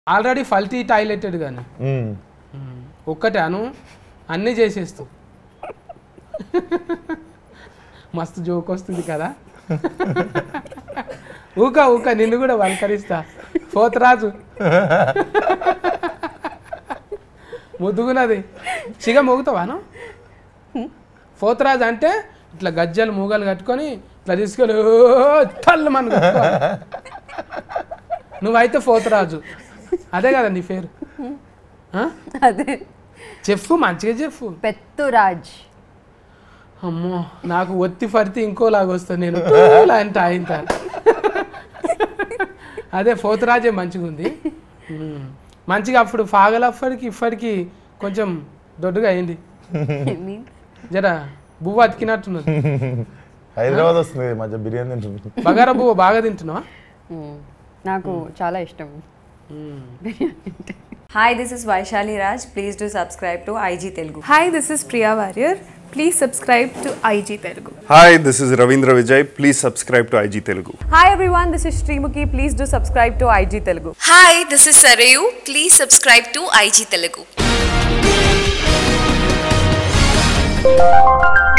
Already ఫల్టీ toileted కానీ మ్మ్. ఒక్కటే అను అన్నీ చేసేస్తూ మస్తు జోక్ వస్తుంది కదా ఊక ఊక నిన్ను కూడా వలకరిస్తా పోతరాజు ముద్దుగున్నది సిగ మోగుతావాను పోతరాజు అంటే ఇట్లా గజ్జలు మూగలు కట్టుకొని ఇట్లా తీసుకొని ఓ తల్లు మన నువ్వైతే పోతరాజు అదే కదా నీ పేరు ఆ? అదే చెప్పు మంచిగా చెప్పు పెత్తురాజ్ అమ్మో నాకు ఒత్తి పడితే ఇంకోలాగా వస్తుంది నేను ఇలా అంటే ఆయన అదే పోతురాజే మంచిగా ఉంది ఉమ్. మంచిగా అప్పుడు ఫాగలప్పటికి ఇప్పటికి కొంచెం దొడ్డుగా అయింది జర బువ్వ అతికినట్టున్నది హైదరాబాద్ వస్తుంది ఈ మధ్య బిర్యానీ తింటుంది బగారా బువ్వ బాగా తింటున్నావా మ్మ్. నాకు చాలా ఇష్టం Hi, this is Vaishali Raj. Please do subscribe to IG Telugu. Hi, this is Priya Warrior. Please subscribe to IG Telugu. Hi this is Ravindra Vijay please subscribe to IG Telugu Hi everyone, this is Srimuki. Please do subscribe to IG Telugu. Hi, this is Sarayu. Please subscribe to IG Telugu.